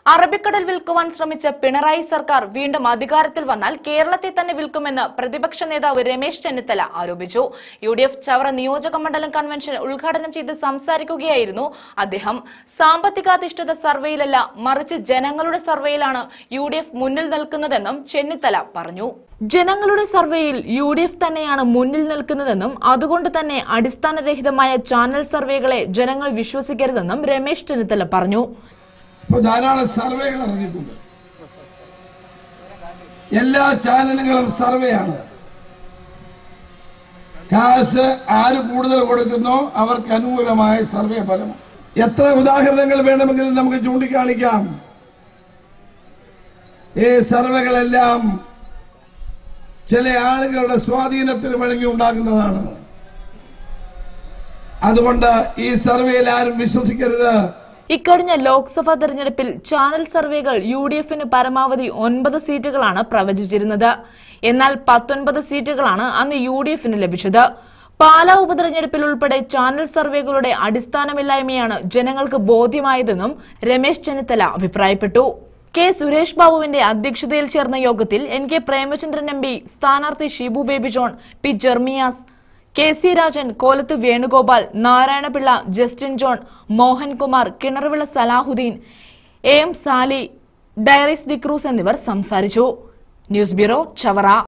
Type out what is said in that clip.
അറബിക്കടൽ വിൽക്കുവാൻ ശ്രമിച്ച പിണറായി സർക്കാർ വീണ്ടും അധികാരത്തിൽ വന്നാൽ കേരളത്തെ തന്നെ വിൽക്കുമെന്ന് പ്രതിപക്ഷ നേതാവ് രമേശ് ചെന്നിത്തല ആരോപിച്ചു യു ഡി എഫ് ചവറ നിയോജക മണ്ഡലം കൺവെൻഷൻ ഉദ്ഘാടനം ചെയ്ത് സംസാരിക്കുകയായിരുന്നു അദ്ദേഹം സാമ്പത്തികാധിഷ്ഠിത സർവേയിലല്ല മറിച്ച് ജനങ്ങളുടെ സർവേയിലാണ് യു ഡി എഫ് മുന്നിൽ നിൽക്കുന്നതെന്നും ചെന്നിത്തല പറഞ്ഞു ജനങ്ങളുടെ സർവേയിൽ യു ഡി എഫ് തന്നെയാണ് മുന്നിൽ നിൽക്കുന്നതെന്നും അതുകൊണ്ട് തന്നെ അടിസ്ഥാനരഹിതമായ ചാനൽ സർവേകളെ ജനങ്ങൾ വിശ്വസിക്കരുതെന്നും രമേശ് ചെന്നിത്തല പറഞ്ഞു ഇപ്പൊ ധാരാളം സർവേകൾ ഇറങ്ങിയിട്ടുണ്ട് എല്ലാ ചാനലുകളും സർവേയാണ് കാശ് ആര് കൂടുതൽ കൊടുക്കുന്നോ അവർക്ക് അനുകൂലമായ സർവേ ഫലം എത്ര ഉദാഹരണങ്ങൾ വേണമെങ്കിലും നമുക്ക് ചൂണ്ടിക്കാണിക്കാം ഈ സർവേകളെല്ലാം ചില ആളുകളുടെ സ്വാധീനത്തിന് വഴങ്ങി ഉണ്ടാകുന്നതാണ് അതുകൊണ്ട് ഈ സർവേയിൽ ആരും വിശ്വസിക്കരുത് ഇക്കഴിഞ്ഞ ലോക്സഭാ തെരഞ്ഞെടുപ്പിൽ ചാനൽ സർവേകൾ യു ഡി എഫിന് പരമാവധി ഒൻപത് സീറ്റുകളാണ് പ്രവചിച്ചിരുന്നത് എന്നാൽ പത്തൊൻപത് സീറ്റുകളാണ് അന്ന് യു ഡി എഫിന് ലഭിച്ചത് പാലാ ഉപതെരഞ്ഞെടുപ്പിൽ ഉൾപ്പെടെ ചാനൽ സർവേകളുടെ അടിസ്ഥാനമില്ലായ്മയാണ് ജനങ്ങൾക്ക് ബോധ്യമായതെന്നും രമേശ് ചെന്നിത്തല അഭിപ്രായപ്പെട്ടു കെ സുരേഷ് ബാബുവിന്റെ അധ്യക്ഷതയിൽ ചേർന്ന യോഗത്തിൽ N K Premachandran M P സ്ഥാനാർത്ഥി Shibu Baby John P Jermias K C Rajan Kolath Venugopal Narayanapillai Justin John Mohankumar Kinaruvila Salahuddin A M Sali ഡയറിസ് ഡിക്രൂസ് എന്നിവർ സംസാരിച്ചു ന്യൂസ് ബ്യൂറോ ചവറ